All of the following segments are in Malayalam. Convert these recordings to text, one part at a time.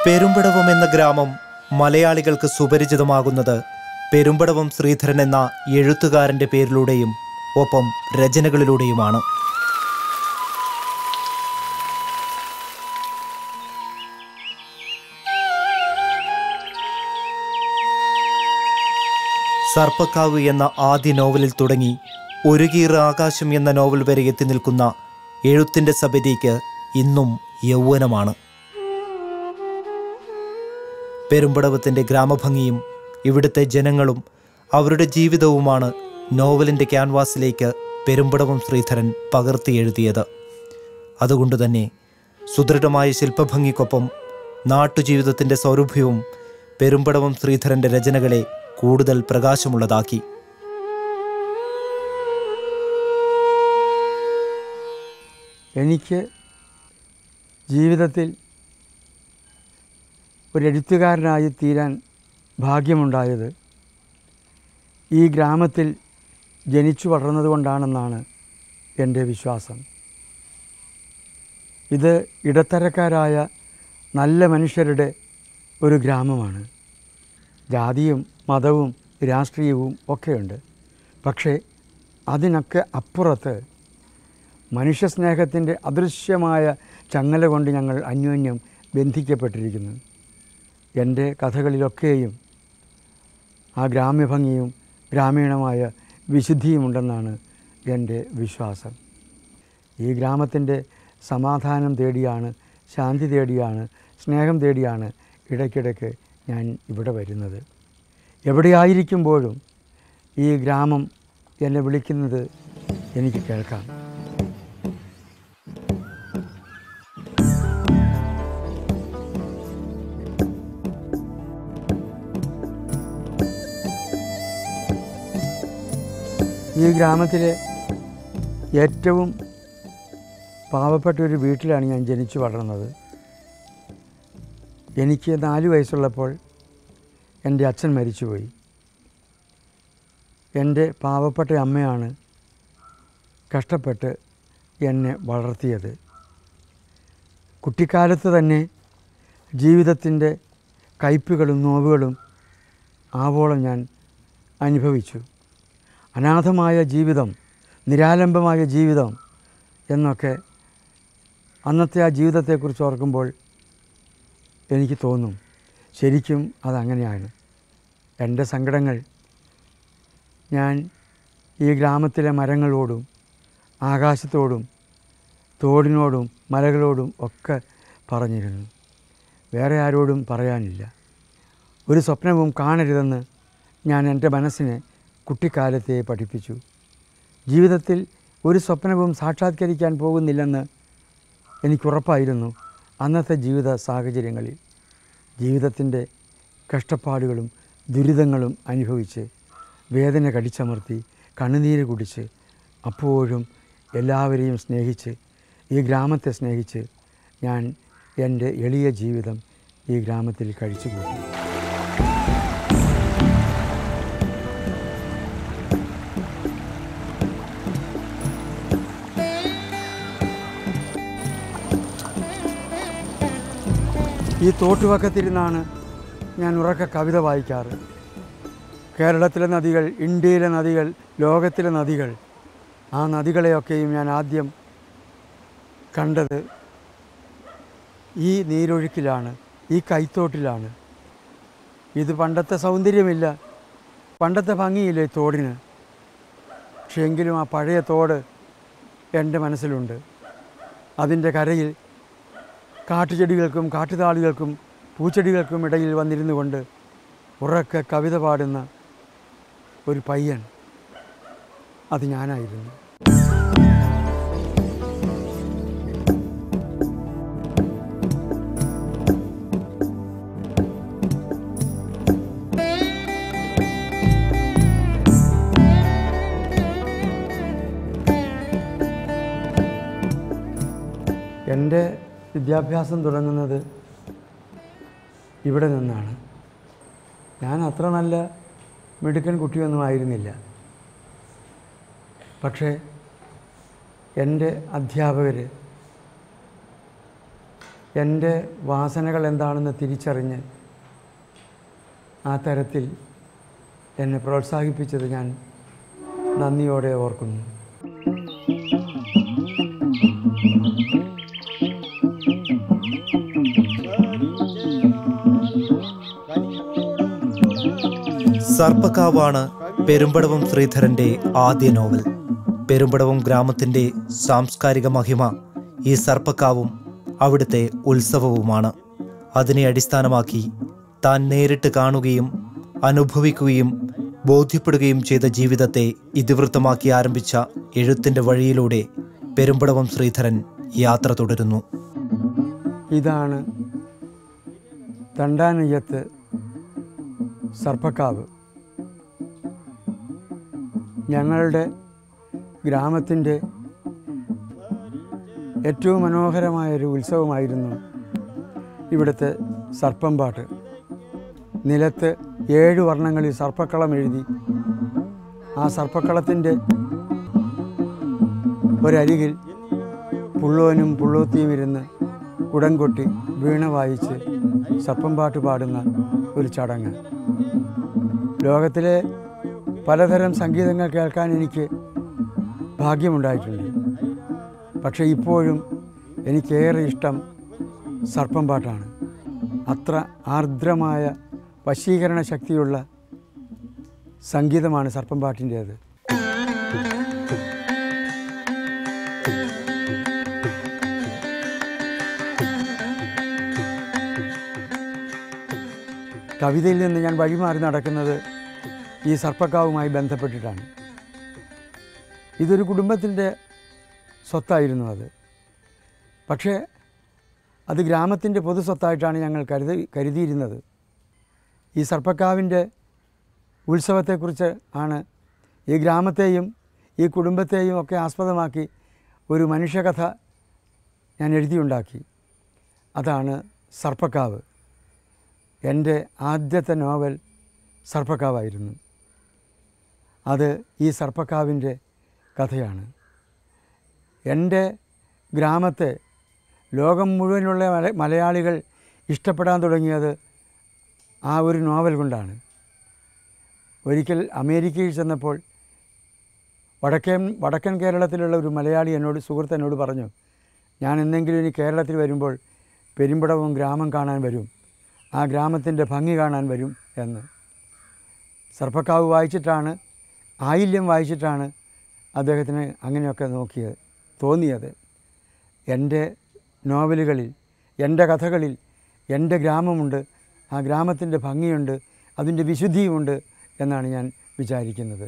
പെരുമ്പടവം എന്ന ഗ്രാമം മലയാളികൾക്ക് സുപരിചിതമാകുന്നത് പെരുമ്പടവം ശ്രീധരൻ എന്ന എഴുത്തുകാരന്റെ പേരിലൂടെയും ഒപ്പം രചനകളിലൂടെയുമാണ് സർപ്പക്കാവ് എന്ന ആദ്യ നോവലിൽ തുടങ്ങി ഒരു കീറ ആകാശം എന്ന നോവൽ വരെ എത്തി നിൽക്കുന്ന എഴുത്തിന്റെ സബരിക്ക് ഇന്നും യൗവനമാണ് പെരുമ്പടവത്തിന്റെ ഗ്രാമഭംഗിയും ഇവിടുത്തെ ജനങ്ങളും അവരുടെ ജീവിതവുമാണ് നോവലിന്റെ ക്യാൻവാസിലേക്ക് പെരുമ്പടവം ശ്രീധരൻ പകർത്തി എഴുതിയത് അതുകൊണ്ട് തന്നെ സുദൃഢമായ ശില്പഭംഗിക്കൊപ്പം നാട്ടുജീവിതത്തിന്റെ സൗരഭ്യവും പെരുമ്പടവം ശ്രീധരന്റെ രചനകളെ കൂടുതൽ പ്രകാശമുള്ളതാക്കി എനിക്ക് ജീവിതത്തിൽ ഒരു എഴുത്തുകാരനായി തീരാൻ ഭാഗ്യമുണ്ടായത് ഈ ഗ്രാമത്തിൽ ജനിച്ചു വളർന്നതുകൊണ്ടാണെന്നാണ് എൻ്റെ വിശ്വാസം ഇത് ഇടത്തരക്കാരായ നല്ല മനുഷ്യരുടെ ഒരു ഗ്രാമമാണ് ജാതിയും മതവും രാഷ്ട്രീയവും ഒക്കെയുണ്ട് പക്ഷേ അതിനൊക്കെ അപ്പുറത്ത് മനുഷ്യസ്നേഹത്തിൻ്റെ അദൃശ്യമായ ചങ്ങല കൊണ്ട് ഞങ്ങൾ അന്യോന്യം ബന്ധിക്കപ്പെട്ടിരിക്കുന്നു എൻ്റെ കഥകളിലൊക്കെയും ആ ഗ്രാമ്യഭംഗിയും ഗ്രാമീണമായ വിശുദ്ധിയുമുണ്ടെന്നാണ് എൻ്റെ വിശ്വാസം ഈ ഗ്രാമത്തിൻ്റെ സമാധാനം തേടിയാണ് ശാന്തി തേടിയാണ് സ്നേഹം തേടിയാണ് ഇടയ്ക്കിടയ്ക്ക് ഞാൻ ഇവിടെ വരുന്നത് എവിടെയായിരിക്കുമ്പോഴും ഈ ഗ്രാമം എന്നെ വിളിക്കുന്നത് എനിക്ക് കേൾക്കാം ഈ ഗ്രാമത്തിലെ ഏറ്റവും പാവപ്പെട്ട ഒരു വീട്ടിലാണ് ഞാൻ ജനിച്ചു വളർന്നത് എനിക്ക് നാല് വയസ്സുള്ളപ്പോൾ എൻ്റെ അച്ഛൻ മരിച്ചുപോയി എൻ്റെ പാവപ്പെട്ട അമ്മയാണ് കഷ്ടപ്പെട്ട് എന്നെ വളർത്തിയത് കുട്ടിക്കാലത്ത് തന്നെ ജീവിതത്തിൻ്റെ കയ്പുകളും നോവുകളും ആവോളം ഞാൻ അനുഭവിച്ചു അനാഥമായ ജീവിതം നിരാലംബമായ ജീവിതം എന്നൊക്കെ അന്നത്തെ ആ ജീവിതത്തെക്കുറിച്ച് ഓർക്കുമ്പോൾ എനിക്ക് തോന്നും ശരിക്കും അതങ്ങനെയാണ് എൻ്റെ സങ്കടങ്ങൾ ഞാൻ ഈ ഗ്രാമത്തിലെ മരങ്ങളോടും ആകാശത്തോടും തോടിനോടും മലകളോടും ഒക്കെ പറഞ്ഞിരുന്നു വേറെ ആരോടും പറയാനില്ല ഒരു സ്വപ്നവും കാണരുതെന്ന് ഞാൻ എൻ്റെ മനസ്സിനെ കുട്ടിക്കാലത്തെ പഠിപ്പിച്ചു ജീവിതത്തിൽ ഒരു സ്വപ്നവും സാക്ഷാത്കരിക്കാൻ പോകുന്നില്ലെന്ന് എനിക്കുറപ്പായിരുന്നു അന്നത്തെ ജീവിത സാഹചര്യങ്ങളിൽ ജീവിതത്തിൻ്റെ കഷ്ടപ്പാടുകളും ദുരിതങ്ങളും അനുഭവിച്ച് വേദന കടിച്ചമർത്തി കണ്ണുനീര് കുടിച്ച് അപ്പോഴും എല്ലാവരെയും സ്നേഹിച്ച് ഈ ഗ്രാമത്തെ സ്നേഹിച്ച് ഞാൻ എൻ്റെ എളിയ ജീവിതം ഈ ഗ്രാമത്തിൽ കഴിച്ചുകൂട്ടി ഈ തോട്ടുവക്കത്തിരുന്നാണ് ഞാൻ ഉറക്ക കവിത വായിക്കാറ് കേരളത്തിലെ നദികൾ ഇന്ത്യയിലെ നദികൾ ലോകത്തിലെ നദികൾ ആ നദികളെയൊക്കെയും ഞാൻ ആദ്യം കണ്ടത് ഈ നീരൊഴുക്കിലാണ് ഈ കൈത്തോട്ടിലാണ് ഇത് പണ്ടത്തെ സൗന്ദര്യമില്ല പണ്ടത്തെ ഭംഗിയില്ല ഈ തോടിന് പക്ഷേ എങ്കിലും ആ പഴയ തോട് എൻ്റെ മനസ്സിലുണ്ട് അതിൻ്റെ കരയിൽ കാട്ടുചെടികൾക്കും കാട്ടുതാളികൾക്കും പൂച്ചെടികൾക്കും ഇടയിൽ വന്നിരുന്നു കൊണ്ട് ഉറക്കെ കവിത പാടുന്ന ഒരു പയ്യൻ അത് ഞാനായിരുന്നു എൻ്റെ വിദ്യാഭ്യാസം തുടങ്ങുന്നത് ഇവിടെ നിന്നാണ് ഞാൻ അത്ര നല്ല മിടുക്കൻ കുട്ടിയൊന്നും ആയിരുന്നില്ല പക്ഷേ എൻ്റെ അധ്യാപകർ എൻ്റെ വാസനകൾ എന്താണെന്ന് തിരിച്ചറിഞ്ഞ് ആ തരത്തിൽ എന്നെ പ്രോത്സാഹിപ്പിച്ചത് ഞാൻ നന്ദിയോടെ ഓർക്കുന്നു സർപ്പക്കാവാണ് പെരുമ്പടവം ശ്രീധരന്റെ ആദ്യ നോവൽ പെരുമ്പടവം ഗ്രാമത്തിന്റെ സാംസ്കാരിക മഹിമ ഈ സർപ്പക്കാവും അവിടുത്തെ ഉത്സവവുമാണ് അതിനെ അടിസ്ഥാനമാക്കി താൻ നേരിട്ട് കാണുകയും അനുഭവിക്കുകയും ബോധ്യപ്പെടുകയും ചെയ്ത ജീവിതത്തെ ഇതിവൃത്തമാക്കി ആരംഭിച്ച എഴുത്തിന്റെ വഴിയിലൂടെ പെരുമ്പടവം ശ്രീധരൻ യാത്ര തുടരുന്നു ഇതാണ് തണ്ടാനയ്യത്ത് സർപ്പക്കാവ് ഞങ്ങളുടെ ഗ്രാമത്തിൻ്റെ ഏറ്റവും മനോഹരമായൊരു ഉത്സവമായിരുന്നു ഇവിടുത്തെ സർപ്പം പാട്ട് നിലത്ത് ഏഴ് വർണ്ണങ്ങളിൽ സർപ്പക്കളം എഴുതി ആ സർപ്പക്കളത്തിൻ്റെ ഒരരികിൽ പുള്ളോനും പുള്ളോത്തിയും ഇരുന്ന് കുടം കൊട്ടി വീണ വായിച്ച് സർപ്പം പാട്ട് പാടുന്ന ഒരു ചടങ്ങ് ലോകത്തിലെ പലതരം സംഗീതങ്ങൾ കേൾക്കാൻ എനിക്ക് ഭാഗ്യമുണ്ടായിട്ടുണ്ട് പക്ഷേ ഇപ്പോഴും എനിക്കേറെ ഇഷ്ടം സർപ്പം പാട്ടാണ് അത്ര ആർദ്രമായ വശീകരണ ശക്തിയുള്ള സംഗീതമാണ് സർപ്പം പാട്ടിൻ്റേത് കവിതയിൽ നിന്ന് ഞാൻ വഴിമാറി നടക്കുന്നത് ഈ സർപ്പക്കാവുമായി ബന്ധപ്പെട്ടിട്ടാണ് ഇതൊരു കുടുംബത്തിൻ്റെ സ്വത്തായിരുന്നു അത് പക്ഷേ അത് ഗ്രാമത്തിൻ്റെ പൊതു സ്വത്തായിട്ടാണ് ഞങ്ങൾ കരുതി കരുതിയിരുന്നത് ഈ സർപ്പക്കാവിൻ്റെ ഉത്സവത്തെക്കുറിച്ച് ആണ് ഈ ഗ്രാമത്തെയും ഈ കുടുംബത്തെയും ഒക്കെ ആസ്പദമാക്കി ഒരു മനുഷ്യകഥ ഞാൻ എഴുതിയുണ്ടാക്കി അതാണ് സർപ്പക്കാവ് എൻ്റെ ആദ്യത്തെ നോവൽ സർപ്പക്കാവായിരുന്നു അത് ഈ സർപ്പക്കാവിൻ്റെ കഥയാണ് എൻ്റെ ഗ്രാമത്തെ ലോകം മുഴുവനുള്ള മല മലയാളികൾ ഇഷ്ടപ്പെടാൻ തുടങ്ങിയത് ആ ഒരു നോവൽ കൊണ്ടാണ് ഒരിക്കൽ അമേരിക്കയിൽ ചെന്നപ്പോൾ വടക്കൻ വടക്കൻ കേരളത്തിലുള്ള ഒരു മലയാളി എന്നോട് സുഹൃത്ത് എന്നോട് പറഞ്ഞു ഞാൻ എന്തെങ്കിലും ഇനി കേരളത്തിൽ വരുമ്പോൾ പെരുമ്പടവും ഗ്രാമം കാണാൻ വരും ആ ഗ്രാമത്തിൻ്റെ ഭംഗി കാണാൻ വരും എന്ന് സർപ്പക്കാവ് വായിച്ചിട്ടാണ് ആയില്യം വായിച്ചിട്ടാണ് അദ്ദേഹത്തിന് അങ്ങനെയൊക്കെ നോക്കിയത് തോന്നിയത് എൻ്റെ നോവലുകളിൽ എൻ്റെ കഥകളിൽ എൻ്റെ ഗ്രാമമുണ്ട് ആ ഗ്രാമത്തിൻ്റെ ഭംഗിയുണ്ട് അതിൻ്റെ വിശുദ്ധിയുമുണ്ട് എന്നാണ് ഞാൻ വിചാരിക്കുന്നത്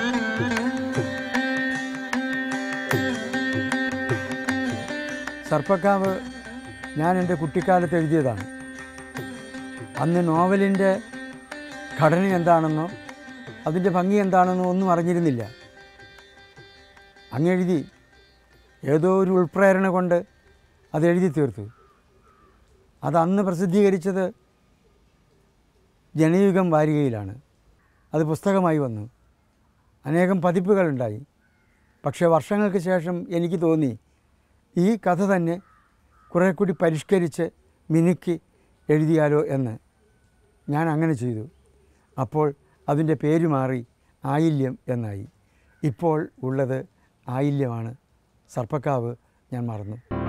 സർപ്പക്കാവ് ഞാൻ എൻ്റെ കുട്ടിക്കാലത്ത് എഴുതിയതാണ് അന്ന് നോവലിൻ്റെ ഘടന എന്താണെന്നോ അതിൻ്റെ ഭംഗി എന്താണെന്നോ ഒന്നും അറിഞ്ഞിരുന്നില്ല അങ്ങെഴുതി ഏതോ ഒരു ഉൾപ്രേരണ കൊണ്ട് അത് എഴുതി തീർത്തു അത് അന്ന് പ്രസിദ്ധീകരിച്ചത് ജനയുഗം വാരികയിലാണ് അത് പുസ്തകമായി വന്നു അനേകം പതിപ്പുകളുണ്ടായി പക്ഷേ വർഷങ്ങൾക്ക് ശേഷം എനിക്ക് തോന്നി ഈ കഥ തന്നെ കുറേ കൂടി പരിഷ്കരിച്ച് മിനുക്കി എഴുതിയാലോ എന്ന് ഞാൻ അങ്ങനെ ചെയ്തു അപ്പോൾ അതിൻ്റെ പേര് മാറി ആയില്യം എന്നായി ഇപ്പോൾ ഉള്ളത് ആയില്യമാണ് സർപ്പക്കാവ് ഞാൻ മറന്നു